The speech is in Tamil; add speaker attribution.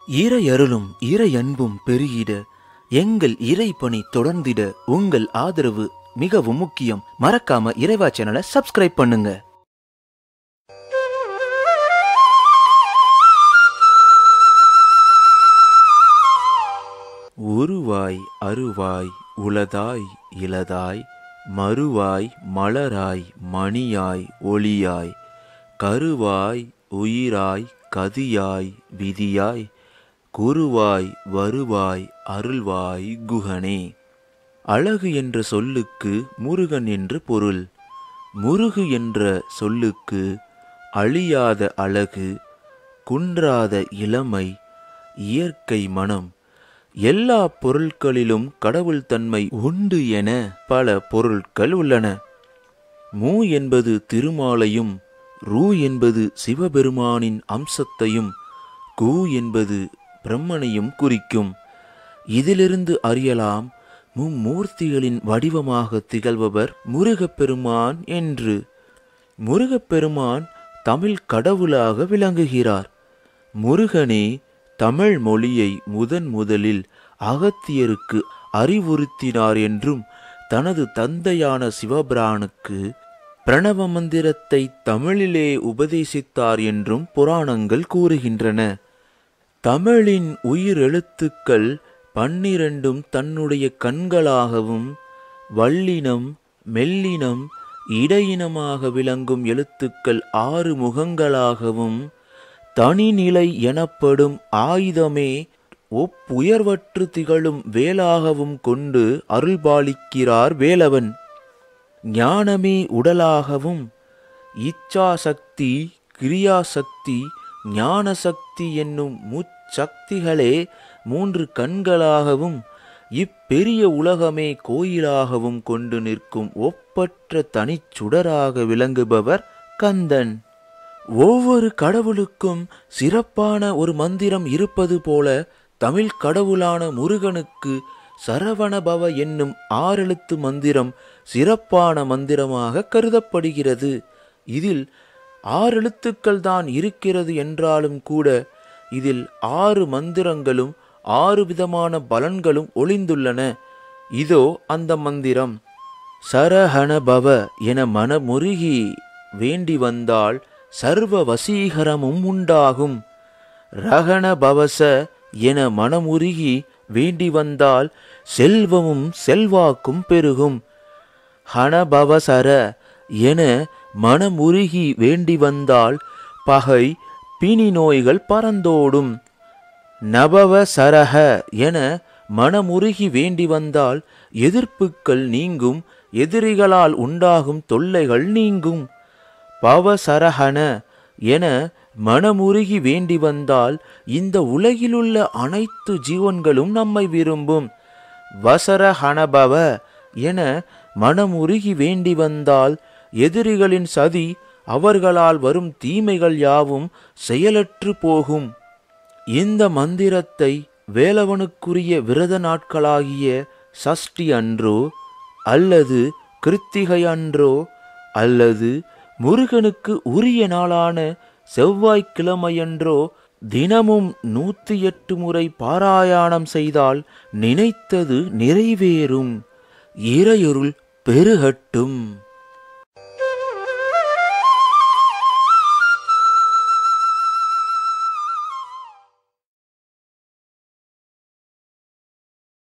Speaker 1: இறையருளும் இறையன்பும் பெருகிட எங்கள் இறைப்பணி தொடர்ந்திட உங்கள் ஆதரவு மிகவும் முக்கியம் மறக்காம இறைவா சேனலை சப்ஸ்கிரைப் பண்ணுங்க உருவாய் அருவாய் உளதாய் இளதாய் மறுவாய் மலராய் மணியாய் ஒளியாய் கருவாய் உயிராய் கதியாய் விதியாய் குருவாய் வருவாய் அருள்வாய் குகனே அழகு என்ற சொல்லுக்கு முருகன் என்று பொருள் முருகு என்ற சொல்லுக்கு அழியாத அழகு குன்றாத இளமை இயற்கை மனம் எல்லா பொருட்களிலும் கடவுள் தன்மை உண்டு என பல பொருட்கள் உள்ளன மூ என்பது திருமாலையும் ரூ என்பது சிவபெருமானின் அம்சத்தையும் கு என்பது பிரம்மனையும் குறிக்கும் இதிலிருந்து அறியலாம் மும்மூர்த்திகளின் வடிவமாக திகழ்பவர் முருகப்பெருமான் என்று முருகப்பெருமான் தமிழ் கடவுளாக விளங்குகிறார் முருகனே தமிழ் மொழியை முதன் முதலில் அகத்தியருக்கு அறிவுறுத்தினார் என்றும் தனது தந்தையான சிவபிரானுக்கு பிரணவ மந்திரத்தை தமிழிலே உபதேசித்தார் என்றும் புராணங்கள் கூறுகின்றன தமிழின் உயிர் எழுத்துக்கள் பன்னிரண்டும் தன்னுடைய கண்களாகவும் வல்லினம் மெல்லினம் இடையினமாக விளங்கும் எழுத்துக்கள் ஆறு முகங்களாகவும் தனிநிலை எனப்படும் ஆயுதமே ஒப்புயர்வற்று திகழும் வேலாகவும் கொண்டு அருள்பாலிக்கிறார் வேலவன் ஞானமே உடலாகவும் இச்சாசக்தி கிரியாசக்தி ஞானசக்தி என்னும் முச்சக்திகளே மூன்று கண்களாகவும் இப்பெரிய உலகமே கோயிலாகவும் கொண்டு நிற்கும் ஒப்பற்ற தனிச்சுடராக விளங்குபவர் கந்தன் ஒவ்வொரு கடவுளுக்கும் சிறப்பான ஒரு மந்திரம் இருப்பது போல தமிழ் கடவுளான முருகனுக்கு சரவணபவ என்னும் ஆறெழுத்து மந்திரம் சிறப்பான மந்திரமாக கருதப்படுகிறது இதில் ஆறெழுத்துக்கள் தான் இருக்கிறது என்றாலும் கூட இதில் ஆறு மந்திரங்களும் ஆறு விதமான பலன்களும் ஒளிந்துள்ளன இதோ அந்த மந்திரம் சரஹணபவ என மனமுருகி வேண்டி வந்தால் சர்வ வசீகரமும் உண்டாகும் ரகண பவச என மனமுருகி வேண்டி வந்தால் செல்வமும் செல்வாக்கும் பெருகும் ஹணபவசர என மனமுருகி வேண்டி வந்தால் பகை பிணி நோய்கள் பறந்தோடும் நபவ சரக என மனமுருகி வேண்டி வந்தால் எதிர்ப்புக்கள் நீங்கும் எதிரிகளால் உண்டாகும் தொல்லைகள் நீங்கும் பவசரஹன என மனமுருகி வேண்டி வந்தால் இந்த உலகிலுள்ள அனைத்து ஜீவன்களும் நம்மை விரும்பும் வசரஹனபவ என மனமுருகி வேண்டி வந்தால் எதிரிகளின் சதி அவர்களால் வரும் தீமைகள் யாவும் செயலற்று போகும் இந்த மந்திரத்தை வேலவனுக்குரிய விரத நாட்களாகிய சஷ்டி அன்றோ அல்லது கிருத்திகை அன்றோ அல்லது முருகனுக்கு உரிய நாளான செவ்வாய்க்கிழமையன்றோ தினமும் நூத்தி எட்டு முறை பாராயணம் செய்தால் நினைத்தது நிறைவேறும் இறையொருள் பெருகட்டும்